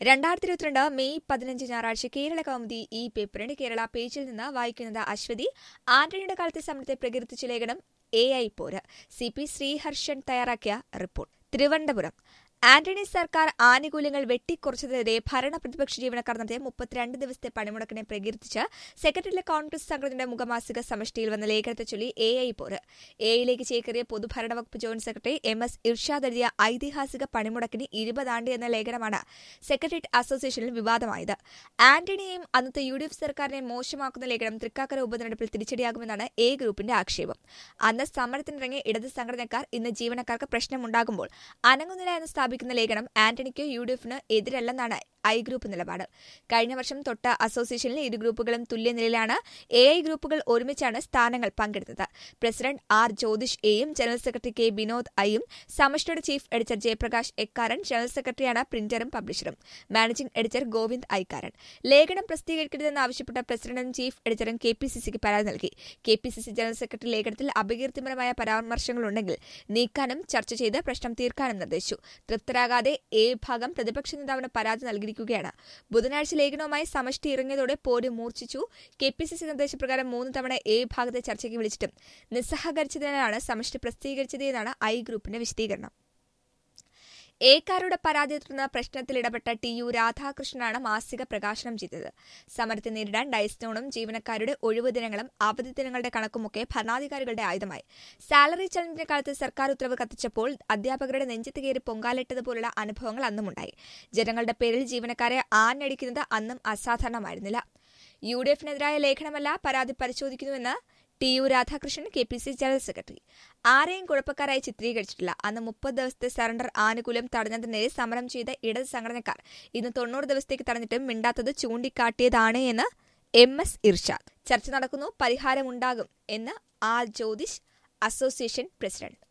രണ്ടായിരത്തി ഇരുപത്തിരണ്ട് മെയ് പതിനഞ്ച് ഞായറാഴ്ച കേരള കൗമുദി ഈ പേപ്പറിന്റെ കേരള പേജിൽ നിന്ന് വായിക്കുന്നത് അശ്വതി ആന്റണിയുടെ കാലത്തെ സമരത്തെ പ്രകീർത്തിച്ച ലേഖനം എ ഐ പോര് സി പി ശ്രീഹർഷൻ തയ്യാറാക്കിയ റിപ്പോർട്ട് തിരുവനന്തപുരം ആന്റണി സർക്കാർ ആനുകൂല്യങ്ങൾ വെട്ടിക്കുറച്ചതിനെതിരെ ഭരണ പ്രതിപക്ഷ ജീവനക്കാർ നടത്തിയ മുപ്പത്തിരണ്ട് ദിവസത്തെ പണിമുടക്കിനെ പ്രകീർത്തിച്ച് സെക്രട്ടറിയിലെ കോൺഗ്രസ് സംഘടനയുടെ മുഖമാസിക സമഷ്ടിയിൽ വന്ന ലേഖനത്തെ ചൊല്ലി എ ഐ പോര് എ ഐയിലേക്ക് ചേക്കേറിയ പൊതുഭരണ വകുപ്പ് joint secretary M S Irshad എഴുതിയ ഐതിഹാസിക പണിമുടക്കിന് ഇരുപതാണ്ട് എന്ന ലേഖനമാണ് സെക്രട്ടേറിയറ്റ് അസോസിയേഷനിൽ വിവാദമായത് ആന്റണിയെയും അന്നത്തെ യു ഡി എഫ് സർക്കാരിനെ മോശമാക്കുന്ന ലേഖനം തൃക്കാക്കര ഉപതെരഞ്ഞെടുപ്പിൽ തിരിച്ചടിയാകുമെന്നാണ് എ ഗ്രൂപ്പിന്റെ ആക്ഷേപം അന്ന് സമരത്തിനിറങ്ങിയ ഇടത് സംഘടനക്കാർ ഇന്ന് ജീവനക്കാർക്ക് പ്രശ്നമുണ്ടാകുമ്പോൾ അനങ്ങുന്നില്ല എന്ന് സ്ഥാപിക്കുന്ന ലേഖനം ആന്റണിക്ക് യു ഡി എഫിന് എതിരല്ലെന്നാണ് ഐ ഗ്രൂപ്പ് നിലപാട് കഴിഞ്ഞ വർഷം തൊട്ട അസോസിയേഷനിൽ ഇരു ഗ്രൂപ്പുകളും തുല്യനിലയിലാണ് എ ഐ ഗ്രൂപ്പുകൾ ഒരുമിച്ചാണ് സ്ഥാനങ്ങൾ പങ്കെടുത്തത് പ്രസിഡന്റ് ആർ ജ്യോതിഷ് എയും ജനറൽ സെക്രട്ടറി കെ വിനോദ് ഐയും സമഷ്ടിയുടെ ചീഫ് എഡിറ്റർ ജയപ്രകാശ് എക്കാരൻ ജനറൽ സെക്രട്ടറിയാണ് പ്രിന്ററും പബ്ലിഷറും മാനേജിംഗ് എഡിറ്റർ ഗോവിന്ദ് ഐക്കാരൻ ലേഖനം പ്രസിദ്ധീകരിക്കരുതെന്ന് ആവശ്യപ്പെട്ട പ്രസിഡന്റും ചീഫ് എഡിറ്ററും കെ പി സി സിക്ക് പരാതി നൽകി K P C C general secretary ലേഖനത്തിൽ അപകീർത്തിപരമായ പരാമർശങ്ങളുണ്ടെങ്കിൽ നീക്കാനും ചർച്ച ചെയ്ത് പ്രശ്നം തീർക്കാനും നിർദ്ദേശിച്ചു തൃപ്തരാകാതെ എ വിഭാഗം പ്രതിപക്ഷ നേതാവിന് പരാതി നൽകിയിരിക്കുകയാണ് ബുധനാഴ്ച ലേഖനവുമായി സമഷ്ടി ഇറങ്ങിയതോടെ പോര് മൂർച്ഛിച്ചു കെ പി സി സി നിർദ്ദേശപ്രകാരം മൂന്ന് തവണ എ വിഭാഗത്തെ ചർച്ചയ്ക്ക് വിളിച്ചിട്ടും നിസ്സഹകരിച്ചതിനാലാണ് സമഷ്ടി പ്രസിദ്ധീകരിച്ചത് എന്നാണ് ഐ ഗ്രൂപ്പിന്റെ വിശദീകരണം ഏക്കാരുടെ പരാതിയെ തുടർന്ന് പ്രശ്നത്തിൽ ഇടപെട്ട ടി യു രാധാകൃഷ്ണനാണ് മാസിക പ്രകാശനം ചെയ്തത് സമരത്തെ നേരിടാൻ ഡയസ്നോണും ജീവനക്കാരുടെ ഒഴിവു ദിനങ്ങളും അവധി ദിനങ്ങളുടെ കണക്കുമൊക്കെ ഭരണാധികാരികളുടെ ആയുധമായി സാലറി ചലഞ്ചിന്റെ കാലത്ത് സർക്കാർ ഉത്തരവ് കത്തിച്ചപ്പോൾ അധ്യാപകരുടെ നെഞ്ചത്ത് കയറി പൊങ്കാലിട്ടതുപോലുള്ള അനുഭവങ്ങൾ അന്നുമുണ്ടായി ജനങ്ങളുടെ പേരിൽ ജീവനക്കാരെ ആഞ്ഞടിക്കുന്നത് അന്നും അസാധാരണമായിരുന്നില്ല യു ഡി എഫിനെതിരായ ലേഖനമല്ല പരാതി പരിശോധിക്കുന്നുവെന്ന് T U Radhakrishnan K P C general secretary ആരെയും കുഴപ്പക്കാരായി ചിത്രീകരിച്ചിട്ടില്ല അന്ന് മുപ്പത് ദിവസത്തെ സറണ്ടർ ആനുകൂല്യം തടഞ്ഞതിനെതിരെ സമരം ചെയ്ത ഇടത് സംഘടനക്കാർ ഇന്ന് തൊണ്ണൂറ് ദിവസത്തേക്ക് തടഞ്ഞിട്ടും മിണ്ടാത്തത് ചൂണ്ടിക്കാട്ടിയതാണ് എന്ന് എം എസ് ഇർഷാദ് ചർച്ച നടക്കുന്നു പരിഹാരമുണ്ടാകും എന്ന് ആർ ജ്യോതിഷ് അസോസിയേഷൻ പ്രസിഡന്റ്